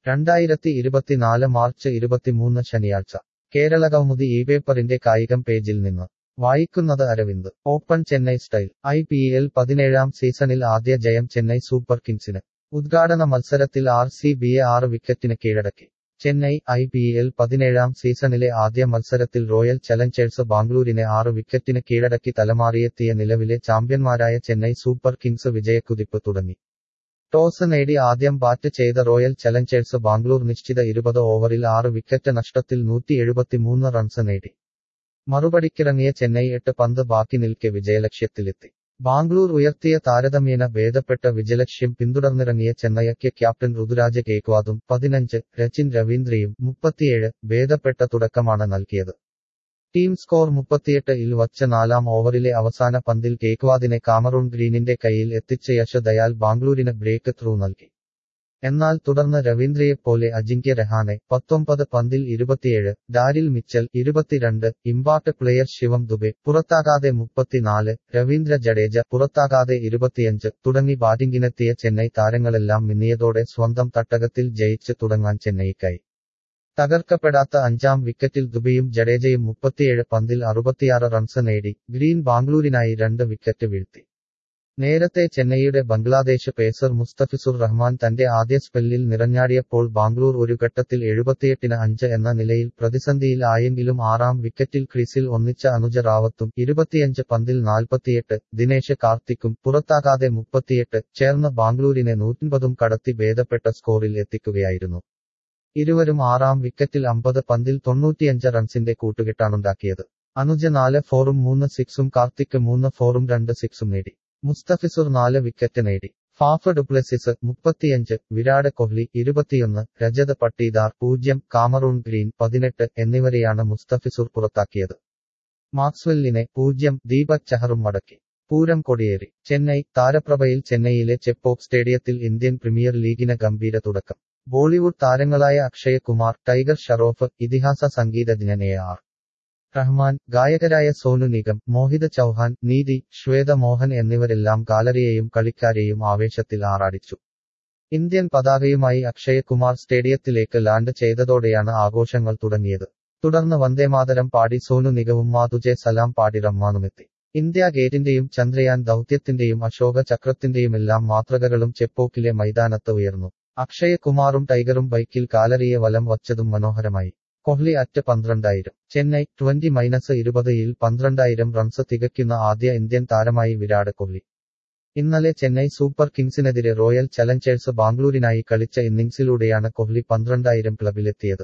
രണ്ടായിരത്തി ഇരുപത്തിനാല് മാർച്ച് ഇരുപത്തിമൂന്ന് ശനിയാഴ്ച കേരളകൗമുദി ഈ പേപ്പറിന്റെ കായികം പേജിൽ നിന്ന് വായിക്കുന്നത് Arvind open Chennai style I P L പതിനേഴാം സീസണിൽ ആദ്യ ജയം ചെന്നൈ സൂപ്പർ കിങ്സിന് ഉദ്ഘാടന മത്സരത്തിൽ ആർ സി ബിയെ ആറ് വിക്കറ്റിന് കീഴടക്കി ചെന്നൈ ഐ പി എൽ പതിനേഴാം സീസണിലെ ആദ്യ മത്സരത്തിൽ റോയൽ ചലഞ്ചേഴ്സ് ബാംഗ്ലൂരിനെ ആറ് വിക്കറ്റിന് കീഴടക്കി തലമാറിയെത്തിയ നിലവിലെ ചാമ്പ്യന്മാരായ ചെന്നൈ സൂപ്പർ കിങ്സ് വിജയക്കുതിപ്പ് തുടങ്ങി ടോസ് നേടി ആദ്യം ബാറ്റ് ചെയ്ത റോയൽ ചലഞ്ചേഴ്സ് ബാംഗ്ലൂർ നിശ്ചിത ഇരുപത് ഓവറിൽ ആറ് വിക്കറ്റ് നഷ്ടത്തിൽ നൂറ്റി എഴുപത്തിമൂന്ന് റൺസ് നേടി മറുപടിക്കിറങ്ങിയ ചെന്നൈ എട്ട് പന്ത് ബാക്കി നിൽക്കെ വിജയലക്ഷ്യത്തിലെത്തി ബാംഗ്ലൂർ ഉയർത്തിയ താരതമ്യേന ഭേദപ്പെട്ട വിജയലക്ഷ്യം പിന്തുടർന്നിറങ്ങിയ ചെന്നൈയ്ക്ക് ക്യാപ്റ്റൻ ഋതുരാജ കേക്വാദും പതിനഞ്ച് രച്ചിൻ രവീന്ദ്രയും മുപ്പത്തിയേഴ് ഭേദപ്പെട്ട തുടക്കമാണ് നൽകിയത് ടീം സ്കോർ മുപ്പത്തിയെട്ട് ഇൽ വച്ച നാലാം ഓവറിലെ അവസാന പന്തിൽ കേക്വാദിനെ കാമറൂൺ ഗ്രീനിന്റെ കയ്യിൽ എത്തിച്ച യശ ദയാൽ ബാംഗ്ലൂരിന് ബ്രേക്ക് ത്രൂ നൽകി എന്നാൽ തുടർന്ന് രവീന്ദ്രയെപ്പോലെ അജിങ്ക്യ രഹാനെ പത്തൊമ്പത് പന്തിൽ ഇരുപത്തിയേഴ് ഡാരിൽ മിച്ചൽ ഇരുപത്തിരണ്ട് ഇമ്പാക്ട് പ്ലെയർ ശിവം ദുബെ പുറത്താകാതെ മുപ്പത്തിനാല് രവീന്ദ്ര ജഡേജ പുറത്താകാതെ ഇരുപത്തിയഞ്ച് തുടങ്ങി ബാറ്റിംഗിനെത്തിയ ചെന്നൈ താരങ്ങളെല്ലാം മിന്നിയതോടെ സ്വന്തം തട്ടകത്തിൽ ജയിച്ച് തുടങ്ങാൻ ചെന്നൈക്കായി തകർക്കപ്പെടാത്ത അഞ്ചാം വിക്കറ്റിൽ ദുബെയും ജഡേജയും മുപ്പത്തിയേഴ് പന്തിൽ അറുപത്തിയാറ് റൺസ് നേടി ഗ്രീൻ ബാംഗ്ലൂരിനായി രണ്ട് വിക്കറ്റ് വീഴ്ത്തി നേരത്തെ ചെന്നൈയുടെ ബംഗ്ലാദേശ് പേസർ മുസ്തഫിസുർ റഹ്മാൻ തന്റെ ആദ്യ സ്പെല്ലിൽ നിറഞ്ഞാടിയപ്പോൾ ബാംഗ്ലൂർ ഒരു ഘട്ടത്തിൽ എഴുപത്തിയെട്ടിന് അഞ്ച് എന്ന നിലയിൽ പ്രതിസന്ധിയിൽ ആയെങ്കിലും ആറാം വിക്കറ്റിൽ ക്രീസിൽ ഒന്നിച്ച അനുജ റാവത്തും ഇരുപത്തിയഞ്ച് പന്തിൽ നാൽപ്പത്തിയെട്ട് ദിനേശ് കാർത്തിക്കും പുറത്താകാതെ മുപ്പത്തിയെട്ട് ചേർന്ന് ബാംഗ്ലൂരിനെ നൂറ്റമ്പതും കടത്തി ഭേദപ്പെട്ട സ്കോറിൽ എത്തിക്കുകയായിരുന്നു ഇരുവരും ആറാം വിക്കറ്റിൽ അമ്പത് പന്തിൽ തൊണ്ണൂറ്റിയഞ്ച് റൺസിന്റെ കൂട്ടുകെട്ടാണുണ്ടാക്കിയത് അനുജ നാല് ഫോറും മൂന്ന് സിക്സും കാർത്തിക് മൂന്ന് ഫോറും രണ്ട് സിക്സും നേടി മുസ്തഫിസുർ നാല് വിക്കറ്റ് നേടി ഫാഫ് ഡുപ്ലസിസ് മുപ്പത്തിയഞ്ച് വിരാട് കോഹ്ലി ഇരുപത്തിയൊന്ന് രജത് പട്ടീദാർ പൂജ്യം കാമറൂൺ ഗ്രീൻ പതിനെട്ട് എന്നിവരെയാണ് മുസ്തഫിസുർ പുറത്താക്കിയത് മാക്സ്വെല്ലിനെ പൂജ്യം ദീപക് ചഹറും മടക്കി പൂരം കൊടിയേറി ചെന്നൈ താരപ്രഭയിൽ ചെന്നൈയിലെ ചെപ്പോക്ക് സ്റ്റേഡിയത്തിൽ ഇന്ത്യൻ പ്രീമിയർ ലീഗിന് ഗംഭീര തുടക്കം ബോളിവുഡ് താരങ്ങളായ അക്ഷയ് കുമാർ ടൈഗർ ഷറോഫ് ഇതിഹാസ സംഗീതജ്ഞൻ എ ആർ റഹ്മാൻ ഗായകരായ സോനു നിഗം മോഹിത് ചൌഹാൻ നീതി ശ്വേത മോഹൻ എന്നിവരെല്ലാം ഗാലറിയെയും കളിക്കാരെയും ആവേശത്തിൽ ആറാടിച്ചു ഇന്ത്യൻ പതാകയുമായി അക്ഷയ് കുമാർ സ്റ്റേഡിയത്തിലേക്ക് ലാൻഡ് ചെയ്തതോടെയാണ് ആഘോഷങ്ങൾ തുടങ്ങിയത് തുടർന്ന് വന്ദേമാതരം പാടി സോനു നിഗവും മാതുജെ സലാം പാടി റഹ്മാനുമെത്തി ഇന്ത്യ ഗേറ്റിന്റെയും ചന്ദ്രയാൻ ദൌത്യത്തിന്റെയും അശോക ചക്രത്തിന്റെയുമെല്ലാം മാതൃകകളും ചെപ്പോക്കിലെ മൈതാനത്ത് ഉയർന്നു അക്ഷയ് കുമാറും ടൈഗറും ബൈക്കിൽ കാലറിയെ വലം വച്ചതും മനോഹരമായി കോഹ്ലി അറ്റ് പന്ത്രണ്ടായിരം ചെന്നൈ ട്വന്റി മൈനസ് ഇരുപതിൽ പന്ത്രണ്ടായിരം റൺസ് തികയ്ക്കുന്ന ആദ്യ ഇന്ത്യൻ താരമായി വിരാട് കോഹ്ലി ഇന്നലെ ചെന്നൈ സൂപ്പർ കിങ്സിനെതിരെ റോയൽ ചലഞ്ചേഴ്സ് ബാംഗ്ലൂരിനായി കളിച്ച ഇന്നിംഗ്സിലൂടെയാണ് കോഹ്ലി പന്ത്രണ്ടായിരം ക്ലബിലെത്തിയത്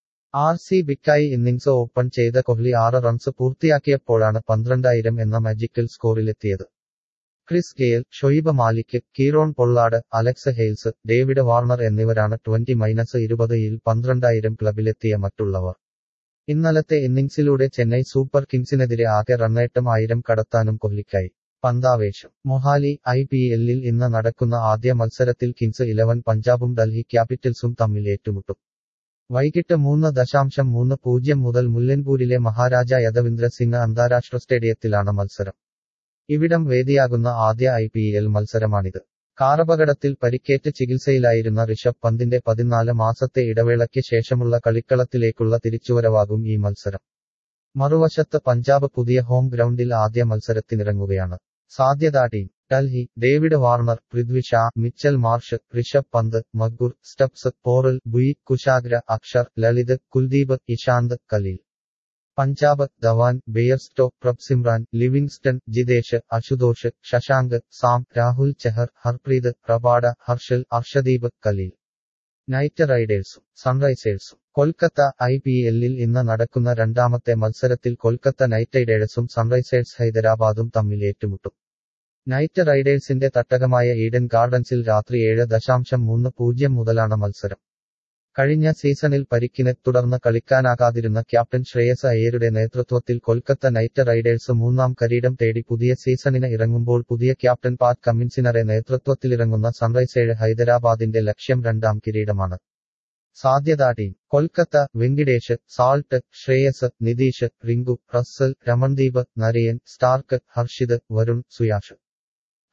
ആർ സി ബിക്കായി ഇന്നിംഗ്സ് ഓപ്പൺ ചെയ്ത കോഹ്ലി ആറ് റൺസ് പൂർത്തിയാക്കിയപ്പോഴാണ് പന്ത്രണ്ടായിരം എന്ന മാജിക്കൽ സ്കോറിലെത്തിയത് Chris Gayle Shoaib Malik Kieron Pollard Alex Hales David Warner എന്നിവരാണ് ട്വന്റി മൈനസ് ഇരുപതിൽ പന്ത്രണ്ടായിരം ക്ലബിലെത്തിയ മറ്റുള്ളവർ ഇന്നലത്തെ ഇന്നിംഗ്സിലൂടെ ചെന്നൈ സൂപ്പർ കിങ്സിനെതിരെ ആകെ റണ്ണേറ്റം ആയിരം കടത്താനും കൊഹ്ലിക്കായി പന്താവേശം മൊഹാലി ഐ പി എല്ലിൽ ഇന്ന് നടക്കുന്ന ആദ്യ മത്സരത്തിൽ കിങ്സ് ഇലവൻ പഞ്ചാബും ഡൽഹി ക്യാപിറ്റൽസും തമ്മിൽ ഏറ്റുമുട്ടും വൈകിട്ട് മൂന്ന് ദശാംശം മൂന്ന് പൂജ്യം മുതൽ മുല്ലൻപൂരിലെ മഹാരാജ യദവിന്ദ്ര സിംഗ് അന്താരാഷ്ട്ര സ്റ്റേഡിയത്തിലാണ് മത്സരം ഇവിടം വേദിയാകുന്ന ആദ്യ ഐ പി എൽ മത്സരമാണിത് കാറപകടത്തിൽ പരിക്കേറ്റ് ചികിത്സയിലായിരുന്ന ഋഷഭ് പന്തിന്റെ പതിനാല് മാസത്തെ ഇടവേളയ്ക്ക് ശേഷമുള്ള കളിക്കളത്തിലേക്കുള്ള തിരിച്ചുവരവാകും ഈ മത്സരം മറുവശത്ത് പഞ്ചാബ് പുതിയ ഹോം ഗ്രൗണ്ടിൽ ആദ്യ മത്സരത്തിനിറങ്ങുകയാണ് സാധ്യതാ team Delhi David Warner Prithvi Shaw Mitchell Marsh Rishabh Pant McGurk Stubbs Porel Bhui Kushagra Axar Lalit Kuldeep Ishant Khaleel Punjab Dhawan Bairstow Prabhsimran Livingstone Jitesh Ashutosh Shashank Sam Rahul Chahar Harpreet Rabada Harshal Arshdeep Khaleel knight റൈഡേഴ്സും സൺറൈസേഴ്സും കൊൽക്കത്ത ഐ പി എല്ലിൽ ഇന്ന് നടക്കുന്ന രണ്ടാമത്തെ മത്സരത്തിൽ കൊൽക്കത്ത നൈറ്റ് റൈഡേഴ്സും സൺറൈസേഴ്സ് ഹൈദരാബാദും തമ്മിൽ ഏറ്റുമുട്ടും നൈറ്റ് റൈഡേഴ്സിന്റെ തട്ടകമായ ഈഡൻ ഗാർഡൻസിൽ രാത്രി ഏഴ് ദശാംശം മൂന്ന് പൂജ്യം മുതലാണ് മത്സരം കഴിഞ്ഞ സീസണിൽ പരിക്കിനെ തുടർന്ന് കളിക്കാനാകാതിരുന്ന ക്യാപ്റ്റൻ ശ്രേയസ് അയ്യരുടെ നേതൃത്വത്തിൽ കൊൽക്കത്ത നൈറ്റ് റൈഡേഴ്സ് മൂന്നാം കരീടം തേടി പുതിയ സീസണിന് ഇറങ്ങുമ്പോൾ പുതിയ ക്യാപ്റ്റൻ പാറ്റ് കമ്മിൻസിനറെ നേതൃത്വത്തിലിറങ്ങുന്ന സൺറൈസേഴ് ഹൈദരാബാദിന്റെ ലക്ഷ്യം രണ്ടാം കിരീടമാണ് സാധ്യതാ team Kolkata Venkatesh Salt Shreyas Nitish Rinku Russell Ramandeep Narine Starc Harshit Varun Suyash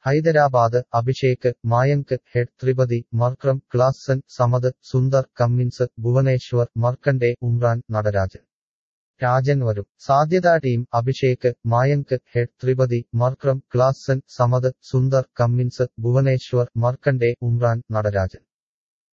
Hyderabad Abhishek Mayank Head Tripathi Markram Klaasen Samad Sundar Cummins Bhuvneshwar Markande Umran Natarajan Rajan വരും സാധ്യതാ team Abhishek Mayank Head Tripathi Markram Klaasen Samad Sundar Cummins Bhuvneshwar Markande Umran Natarajan